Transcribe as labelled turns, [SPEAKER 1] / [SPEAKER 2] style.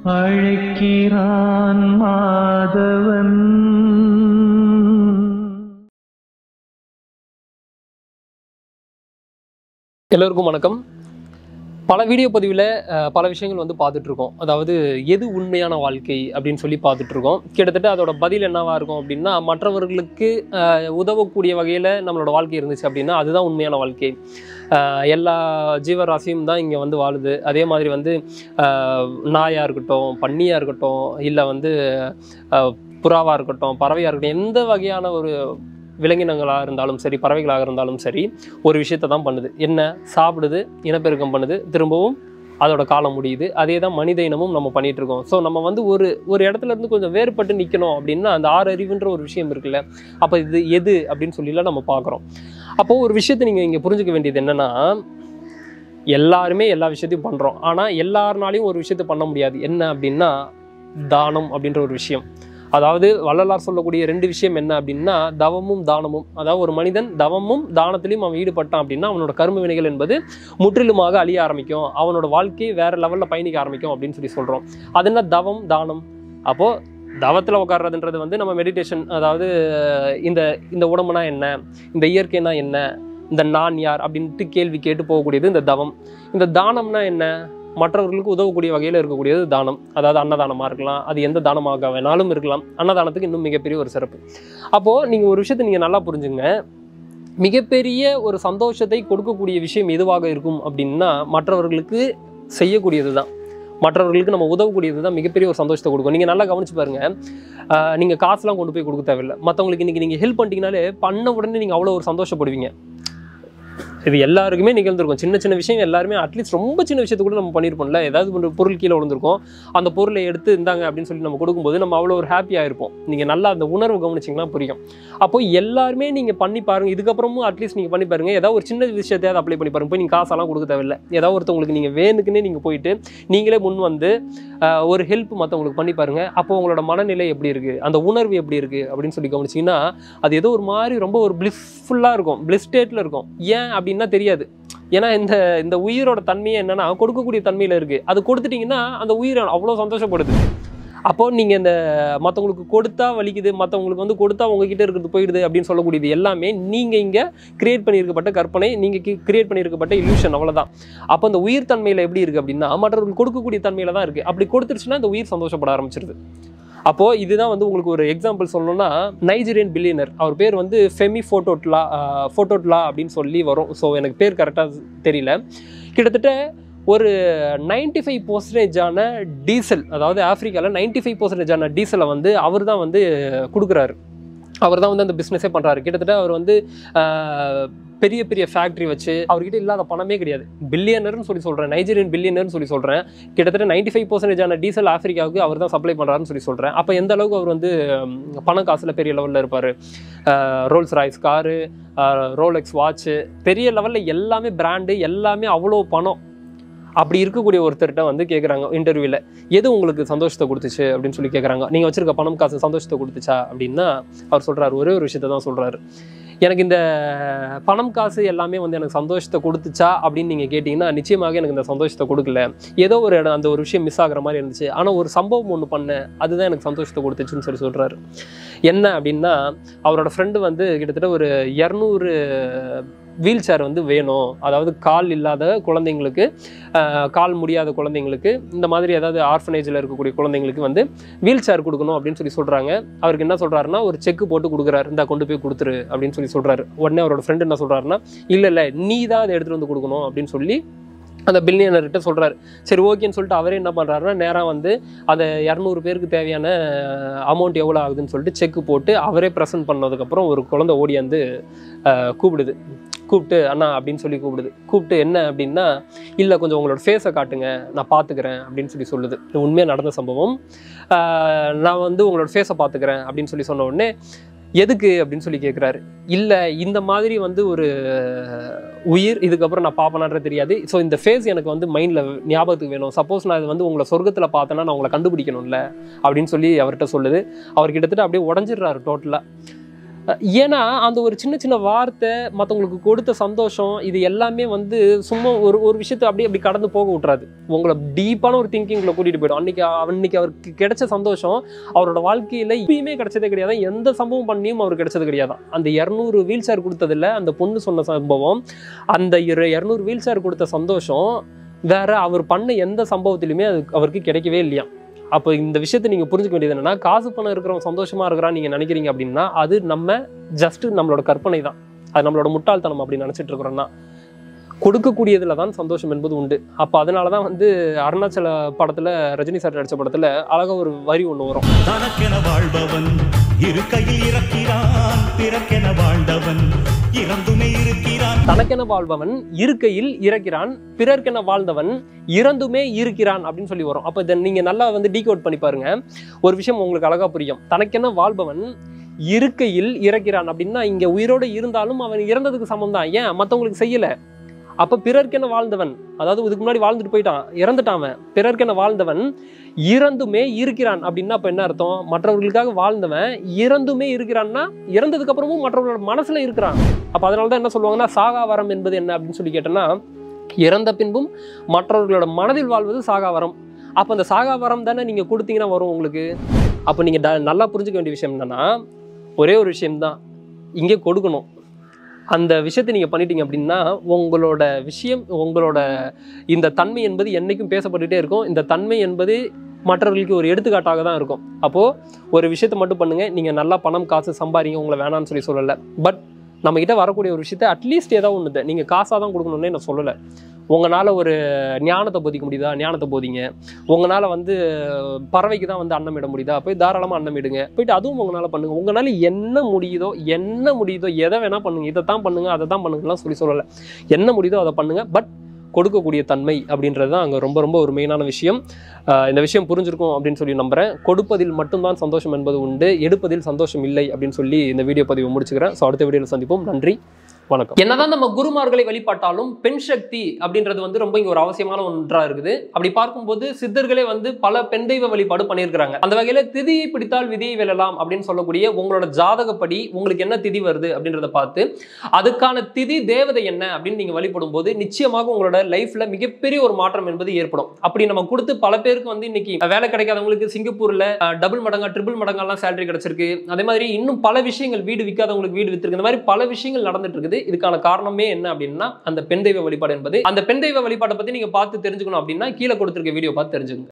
[SPEAKER 1] அழைக்கிறான் மாதவன்
[SPEAKER 2] எல்லோருக்கும் வணக்கம் பல வீடியோ பதிவில் பல விஷயங்கள் வந்து பார்த்துட்டு இருக்கோம் அதாவது எது உண்மையான வாழ்க்கை அப்படின்னு சொல்லி பார்த்துட்டு இருக்கோம் கிட்டத்தட்ட அதோட பதில் என்னவா இருக்கும் அப்படின்னா மற்றவர்களுக்கு அஹ், உதவக்கூடிய வகையில் நம்மளோட வாழ்க்கை இருந்துச்சு அப்படின்னா அதுதான் உண்மையான வாழ்க்கை அஹ், எல்லா ஜீவராசியும் தான் இங்கே வந்து வாழுது அதே மாதிரி வந்து அஹ், நாயா இருக்கட்டும் பன்னியாக இருக்கட்டும் இல்லை வந்து அஹ், புறாவா இருக்கட்டும் பறவையாக இருக்கட்டும் எந்த வகையான ஒரு விலங்கினங்களாக இருந்தாலும் சரி பறவைகளாக இருந்தாலும் சரி ஒரு விஷயத்தை தான் பண்ணுது என்ன சாப்பிடுது இனப்பெருக்கம் பண்ணுது திரும்பவும் அதோட காலம் முடியுது அதே தான் மனித இனமும் நம்ம பண்ணிட்டு இருக்கோம் ஸோ நம்ம வந்து ஒரு ஒரு இடத்துல இருந்து கொஞ்சம் வேறுபட்டு நிற்கணும் அப்படின்னா அந்த ஆறு அறிவுன்ற ஒரு விஷயம் இருக்குல்ல அப்போ இது எது அப்படின்னு சொல்லிலாம் நம்ம பார்க்குறோம் அப்போது ஒரு விஷயத்தை நீங்கள் இங்கே புரிஞ்சுக்க வேண்டியது என்னென்னா எல்லாருமே எல்லா விஷயத்தையும் பண்ணுறோம் ஆனால் எல்லாருனாலையும் ஒரு விஷயத்தை பண்ண முடியாது என்ன அப்படின்னா தானம் அப்படின்ற ஒரு விஷயம் அதாவது வள்ளலார் சொல்லக்கூடிய ரெண்டு விஷயம் என்ன அப்படின்னா தவமும் தானமும் அதாவது ஒரு மனிதன் தவமும் தானத்திலையும் அவன் ஈடுபட்டான் அப்படின்னா அவனோட கர்ம வினைகள் என்பது முற்றிலுமாக அழிய ஆரம்பிக்கும் அவனோட வாழ்க்கை வேற லெவலில் பயணிக்க ஆரம்பிக்கும் அப்படின்னு சொல்லி சொல்கிறோம் அது என்ன தவம் தானம் அப்போது தவத்தில் உட்கார்றதுன்றது வந்து நம்ம மெடிடேஷன் அதாவது இந்த இந்த உடம்புனா என்ன இந்த இயற்கைனா என்ன இந்த நான் யார் அப்படின்ட்டு கேள்வி கேட்டு போகக்கூடியது இந்த தவம் இந்த தானம்னா என்ன மற்றவர்களுக்கு உதவக்கூடிய வகையில் இருக்கக்கூடியது தானம் அதாவது அன்னதானமாக இருக்கலாம் அது எந்த தானமாக வேணாலும் இருக்கலாம் அன்னதானத்துக்கு இன்னும் மிகப்பெரிய ஒரு சிறப்பு அப்போது நீங்கள் ஒரு விஷயத்தை நீங்கள் நல்லா புரிஞ்சுங்க மிகப்பெரிய ஒரு சந்தோஷத்தை கொடுக்கக்கூடிய விஷயம் எதுவாக இருக்கும் அப்படின்னா மற்றவர்களுக்கு செய்யக்கூடியது தான் மற்றவர்களுக்கு நம்ம உதவக்கூடியது தான் மிகப்பெரிய ஒரு சந்தோஷத்தை கொடுக்கும் நீங்கள் நல்லா கவனிச்சு பாருங்க ஆஹ் நீங்க காசுலாம் கொண்டு போய் கொடுக்க தேவையில்லை மற்றவங்களுக்கு இன்னைக்கு நீங்கள் ஹெல்ப் பண்ணிட்டீங்கனாலே பண்ண உடனே நீங்கள் அவ்வளோ ஒரு சந்தோஷப்படுவீங்க இது எல்லாருக்குமே நிகழ்ந்திருக்கும் சின்ன சின்ன விஷயம் எல்லாருமே அட்லீஸ்ட் ரொம்ப சின்ன விஷயத்தை கூட நம்ம பண்ணியிருப்போம்ல ஏதாவது ஒரு பொருள் கீழே விழுந்திருக்கும் அந்த பொருளை எடுத்து இந்தாங்க அப்படின்னு சொல்லி நம்ம கொடுக்கும்போது நம்ம அவ்வளோ ஒரு ஹாப்பியாக இருப்போம் நீங்கள் நல்லா அந்த உணர்வு கவனிச்சிங்கன்னா புரியும் அப்போ எல்லாருமே நீங்கள் பண்ணி பாருங்க இதுக்கப்புறமும் அட்லீஸ்ட் நீங்கள் பண்ணி பாருங்க ஏதாவது ஒரு சின்ன விஷயத்தையாவது அப்ளை பண்ணி பாருங்க போய் நீங்கள் காசெல்லாம் கொடுக்க தேவையில்லை ஏதாவது ஒருத்தவங்களுக்கு நீங்கள் வேணுக்குன்னே நீங்கள் போயிட்டு நீங்களே முன் வந்து ஆஹ், ஒரு ஹெல்ப் மற்றவங்களுக்கு பண்ணி பாருங்க அப்போ உங்களோட மனநிலை எப்படி இருக்குது அந்த உணர்வு எப்படி இருக்குது அப்படின்னு சொல்லி கவனிச்சிங்கன்னா அது ஏதோ ஒரு மாதிரி ரொம்ப ஒரு பிளிஸ்ஃபுல்லாக இருக்கும் பிளிஸ் ஸ்டேட்டில் இருக்கும் ஏன் அப்படின்னா தெரியாது ஏன்னா இந்த இந்த உயிரோட தன்மையே என்னன்னா கொடுக்கக்கூடிய தன்மையில் இருக்குது அது கொடுத்துட்டீங்கன்னா அந்த உயிர் அவ்வளோ சந்தோஷப்படுது அப்போ நீங்கள் இந்த மற்றவங்களுக்கு கொடுத்தா வலிக்குது மற்றவங்களுக்கு வந்து கொடுத்தா உங்ககிட்ட இருக்கிறது போயிடுது அப்படின்னு சொல்லக்கூடியது எல்லாமே நீங்கள் இங்கே கிரியேட் பண்ணியிருக்கப்பட்ட கற்பனை நீங்கள் கிரியேட் பண்ணியிருக்கப்பட்ட illusion அவ்வளவுதான் அப்போ அந்த உயிர் தன்மையில் எப்படி இருக்குது அப்படின்னா மற்றவர்கள் கொடுக்கக்கூடிய தன்மையில் தான் இருக்குது அப்படி கொடுத்துருச்சுன்னா இந்த உயிர் சந்தோஷப்பட ஆரம்பிச்சிருது அப்போது இதுதான் வந்து உங்களுக்கு ஒரு எக்ஸாம்பிள் சொல்லணும்னா நைஜீரியன் பில்லியனர் அவர் பேர் வந்து ஃபெமி ஃபோட்டோட்லா ஃபோட்டோட்லா அப்படின்னு சொல்லி வரும் ஸோ எனக்கு பேர் கரெக்டாக தெரியல கிட்டத்தட்ட ஒரு நைன்டி ஃபைவ் பர்சன்டேஜான டீசல் அதாவது ஆஃப்ரிக்காவில் நைன்டி ஃபைவ் பர்சன்டேஜான டீசலை வந்து அவர் தான் வந்து கொடுக்குறாரு அவர் தான் வந்து அந்த பிஸ்னஸே பண்ணுறாரு கிட்டத்தட்ட அவர் வந்து ஆஹ், பெரிய பெரிய ஃபேக்ட்ரி வச்சு அவர்கிட்ட இல்லாத பணமே கிடையாது பில்லியனர்னு சொல்லி சொல்கிறேன் நைஜீரியன் பில்லியனர்னு சொல்லி சொல்கிறேன் கிட்டத்தட்ட நைன்டி ஃபைவ் பர்சன்டேஜான டீசல் ஆஃப்ரிக்காவுக்கு அவர் தான் சப்ளை பண்ணுறாருன்னு சொல்லி சொல்கிறேன் அப்போ எந்த அளவுக்கு அவர் வந்து ஹம், பண காசில் பெரிய லெவலில் இருப்பார் Rolls Royce car Rolex watch பெரிய லெவலில் எல்லாமே பிராண்டு எல்லாமே அவ்வளோ பணம் அப்படி இருக்கக்கூடிய ஒருத்தர்கிட்ட வந்து கேட்குறாங்க இன்டர்வியூவில் எது உங்களுக்கு சந்தோஷத்தை கொடுத்துச்சு அப்படின்னு சொல்லி கேட்குறாங்க நீங்கள் வச்சிருக்க பணம் காசு சந்தோஷத்தை கொடுத்துச்சா அப்படின்னா அவர் சொல்கிறார் ஒரே ஒரு விஷயத்தை தான் சொல்கிறாரு எனக்கு இந்த பணம் காசு எல்லாமே வந்து எனக்கு சந்தோஷத்தை கொடுத்துச்சா அப்படின்னு நீங்கள் கேட்டிங்கன்னா நிச்சயமாக எனக்கு இந்த சந்தோஷத்தை கொடுக்கல ஏதோ ஒரு இடம் அந்த ஒரு விஷயம் மிஸ் ஆகுற மாதிரி இருந்துச்சு ஆனால் ஒரு சம்பவம் ஒன்று பண்ணேன் அதுதான் எனக்கு சந்தோஷத்தை கொடுத்துச்சுன்னு சொல்லி சொல்கிறாரு என்ன அப்படின்னா அவரோட ஃப்ரெண்டு வந்து கிட்டத்தட்ட ஒரு இரநூறு வீல் சேர் வந்து வேணும் அதாவது கால் இல்லாத குழந்தைங்களுக்கு ஆஹ், கால் முடியாத குழந்தைங்களுக்கு இந்த மாதிரி ஏதாவது ஆர்ஃபனேஜில் இருக்கக்கூடிய குழந்தைங்களுக்கு வந்து வீல் சேர் கொடுக்கணும் அப்படின்னு சொல்லி சொல்கிறாங்க அவருக்கு என்ன சொல்கிறாருன்னா ஒரு செக் போட்டு கொடுக்குறாரு இந்த கொண்டு போய் கொடுத்துரு அப்படின்னு சொல்லி சொல்கிறாரு உடனே அவரோட ஃப்ரெண்டு என்ன சொல்கிறாருன்னா இல்லை இல்லை நீ தான் அதை எடுத்துகிட்டு வந்து கொடுக்கணும் அப்படின்னு சொல்லி அந்த பில்லியனர்கிட்ட சொல்கிறாரு சரி ஓகேன்னு சொல்லிட்டு அவரே என்ன பண்ணுறாருன்னா நேராக வந்து அந்த இரநூறு பேருக்கு தேவையான அமௌண்ட் எவ்வளோ ஆகுதுன்னு சொல்லிட்டு செக் போட்டு அவரே ப்ரெசென்ட் பண்ணதுக்கப்புறம் ஒரு குழந்தை ஓடியாந்து ஆஹ், கூப்பிடுது கூப்பிட்டு அண்ணா அப்படின்னு சொல்லி கூப்பிடுது கூப்பிட்டு என்ன அப்படின்னா இல்லை கொஞ்சம் உங்களோட ஃபேஸை காட்டுங்க நான் பார்த்துக்கிறேன் அப்படின்னு சொல்லி சொல்லுது இது உண்மையாக நடந்த சம்பவம் ஆஹ், நான் வந்து உங்களோட ஃபேஸை பார்த்துக்கிறேன் அப்படின்னு சொல்லி சொன்ன உடனே எதுக்கு அப்படின்னு சொல்லி கேட்குறாரு இல்லை இந்த மாதிரி வந்து ஒரு உயிர் இதுக்கப்புறம் நான் பார்ப்பனான்றது தெரியாது ஸோ இந்த ஃபேஸ் எனக்கு வந்து மைண்டில் ஞாபகத்துக்கு வேணும் சப்போஸ் நான் இது வந்து உங்களை சொர்க்கத்தில் பார்த்தேன்னா நான் உங்களை கண்டுபிடிக்கணும்ல அப்படின்னு சொல்லி அவர்கிட்ட சொல்லுது அவர் கிட்டத்தட்ட அப்படியே உடஞ்சிடுறாரு டோட்டலாக அஹ் ஏன்னா அந்த ஒரு சின்ன சின்ன வார்த்தை மற்றவங்களுக்கு கொடுத்த சந்தோஷம் இது எல்லாமே வந்து சும்மா ஒரு ஒரு விஷயத்தை அப்படியே அப்படி கடந்து போக விட்றாது உங்களை டீப்பான ஒரு திங்கிங்கில் கூட்டிகிட்டு போயிடும் அன்னைக்கு அன்னைக்கு அவருக்கு கிடைச்ச சந்தோஷம் அவரோட வாழ்க்கையில் இப்பயுமே கிடைச்சதே கிடையாது எந்த சம்பவம் பண்ணியும் அவருக்கு கிடைச்சது கிடையாது அந்த இரநூறு வீல் சேர் கொடுத்ததில்ல அந்த பொண்ணு சொன்ன சம்பவம் அந்த இரநூறு வீல் சேர் கொடுத்த சந்தோஷம் வேற அவர் பண்ண எந்த சம்பவத்திலுமே அது அவருக்கு கிடைக்கவே இல்லையா அப்போ இந்த விஷயத்தை நீங்கள் புரிஞ்சுக்க வேண்டியது என்னன்னா காசு பணம் இருக்கிறவன் சந்தோஷமா இருக்கிறான் நீங்கள் நினைக்கிறீங்க அப்படின்னா அது நம்ம ஜஸ்ட் நம்மளோட கற்பனை தான் அது நம்மளோட முட்டாள்தனம் அப்படி நினச்சிட்டு இருக்கிறோம்னா கொடுக்கக்கூடியதுல தான் சந்தோஷம் என்பது உண்டு அப்போ அதனால தான் வந்து அருணாச்சல படத்தில் ரஜினி சார் நடித்த படத்தில் அழகாக ஒரு வரி ஒன்று வரும்
[SPEAKER 3] தனக்கென வாழ்பவன் இருக்கையில் இறக்கிறான் பிறக்கென வாழ்ந்தவன் இறந்துமே இருக்கிறான்
[SPEAKER 2] தனக்கென வாழ்பவன் இருக்கையில் இறக்கிறான் பிறர்க்கென வாழ்ந்தவன் இறந்துமே இருக்கிறான் அப்படின்னு சொல்லி வரும் அப்போ இதை நீங்கள் நல்லா வந்து டீகோட் பண்ணி பாருங்க ஒரு விஷயம் உங்களுக்கு அழகா புரியும் தனக்கென வாழ்பவன் இருக்கையில் இறக்கிறான் அப்படின்னா இங்க உயிரோடு இருந்தாலும் அவன் இறந்ததுக்கு சமம் தான் ஏன் மற்றவங்களுக்கு செய்யல அப்ப பிறர்க்கென வாழ்ந்தவன் அதாவது இதுக்கு முன்னாடி வாழ்ந்துட்டு போயிட்டான் இறந்துட்டான் அவன் பிறர்க்கென வாழ்ந்தவன் இறந்துமே இருக்கிறான் அப்படின்னா அப்ப என்ன அர்த்தம் மற்றவர்களுக்காக வாழ்ந்தவன் இறந்துமே இருக்கிறான்னா இறந்ததுக்கு அப்புறமும் மற்றவர்களோட மனசுல இருக்கிறான் அப்ப அதனால தான் என்ன சொல்லுவாங்கன்னா சாகாவரம் என்பது என்ன அப்படின்னு சொல்லி கேட்டோம்னா இறந்த பின்பும் மற்றவர்களோட மனதில் வாழ்வது சாகாவரம் அப்போ அந்த சாகாவரம் தானே நீங்கள் கொடுத்தீங்கன்னா வரும் உங்களுக்கு அப்போ நீங்கள் ட நல்லா புரிஞ்சுக்க வேண்டிய விஷயம் என்னன்னா ஒரே ஒரு விஷயம்தான் இங்கே கொடுக்கணும் அந்த விஷயத்தை நீங்கள் பண்ணிட்டீங்க அப்படின்னா உங்களோட விஷயம் உங்களோட இந்த தன்மை என்பது என்றைக்கும் பேசப்பட்டுட்டே இருக்கும் இந்த தன்மை என்பது மற்றவர்களுக்கு ஒரு எடுத்துக்காட்டாக தான் இருக்கும் அப்போது ஒரு விஷயத்தை மட்டும் பண்ணுங்கள் நீங்கள் நல்லா பணம் காசு சம்பாதிங்க உங்களை வேணாம்னு சொல்லி சொல்லலை பட் நம்மக்கிட்ட வரக்கூடிய ஒரு விஷயத்தை அட்லீஸ்ட் ஏதாவது ஒன்று நீங்கள் காசாக தான் கொடுக்கணுன்னே நான் சொல்லலை உங்களால் ஒரு ஞானத்தை போதிக்க முடியுதா ஞானத்தை போதிங்க உங்களால் வந்து பறவைக்கு தான் வந்து அன்னம் இட முடியுதா போய் தாராளமாக அன்னம் இடுங்க போயிட்டு அதுவும் உங்களால் பண்ணுங்க உங்களால் என்ன முடியுதோ என்ன முடியுதோ எதை வேணால் பண்ணுங்க இதை தான் பண்ணுங்க அதை தான் பண்ணுங்கலாம் சொல்லி சொல்லலை என்ன முடியுதோ அதை பண்ணுங்க பட் கொடுக்கக்கூடிய தன்மை அப்படின்றது தான் அங்கே ரொம்ப ரொம்ப ஒரு மெயினான விஷயம் ஆஹ் இந்த விஷயம் புரிஞ்சிருக்கும் அப்படின்னு சொல்லி நம்புறேன் கொடுப்பதில் மட்டும்தான் சந்தோஷம் என்பது உண்டு எடுப்பதில் சந்தோஷம் இல்லை அப்படின்னு சொல்லி இந்த வீடியோ பதிவு முடிச்சுக்கிறேன் ஸோ அடுத்த வீடியோவில் சந்திப்போம் நன்றி வணக்கம் என்னதான் நம்ம குருமார்களை வழிபாட்டாலும் பெண் சக்தி அப்படின்றது வந்து ரொம்ப இங்க ஒரு அவசியமான ஒன்றா இருக்குது அப்படி பார்க்கும்போது சித்தர்களே வந்து பல பெண் தெய்வ வழிபாடு பண்ணியிருக்கிறாங்க அந்த வகையில திதியை பிடித்தால் விதியை வெல்லலாம் அப்படின்னு சொல்லக்கூடிய உங்களோட ஜாதகப்படி உங்களுக்கு என்ன திதி வருது அப்படின்றத பார்த்து அதுக்கான திதி தேவதை என்ன அப்படின்னு நீங்க வழிபடும் போது நிச்சயமாக உங்களோட லைஃப்ல மிகப்பெரிய ஒரு மாற்றம் என்பது ஏற்படும் அப்படி நம்ம கொடுத்து பல பேருக்கு வந்து இன்னைக்கு வேலை கிடைக்காதவங்களுக்கு சிங்கப்பூர்ல டபுள் மடங்கா ட்ரிபிள் மடங்கெல்லாம் சேலரி கிடைச்சிருக்கு அதே மாதிரி இன்னும் பல விஷயங்கள் வீடு விற்காதவங்களுக்கு வீடு வித்திருக்கு இந்த மாதிரி பல விஷயங்கள் நடந்துட்டு இருக்குது இதுக்கான காரணமே என்ன அப்படின்னா அந்த பெண் தெய்வ வழிபாடு என்பது அந்த பெண் தெய்வ வழிபாட்டை பத்தி நீங்க பார்த்து தெரிஞ்சுக்கணும் அப்படின்னா கீழே கொடுத்திருக்க வீடியோ பார்த்து தெரிஞ்சுக்கோங்க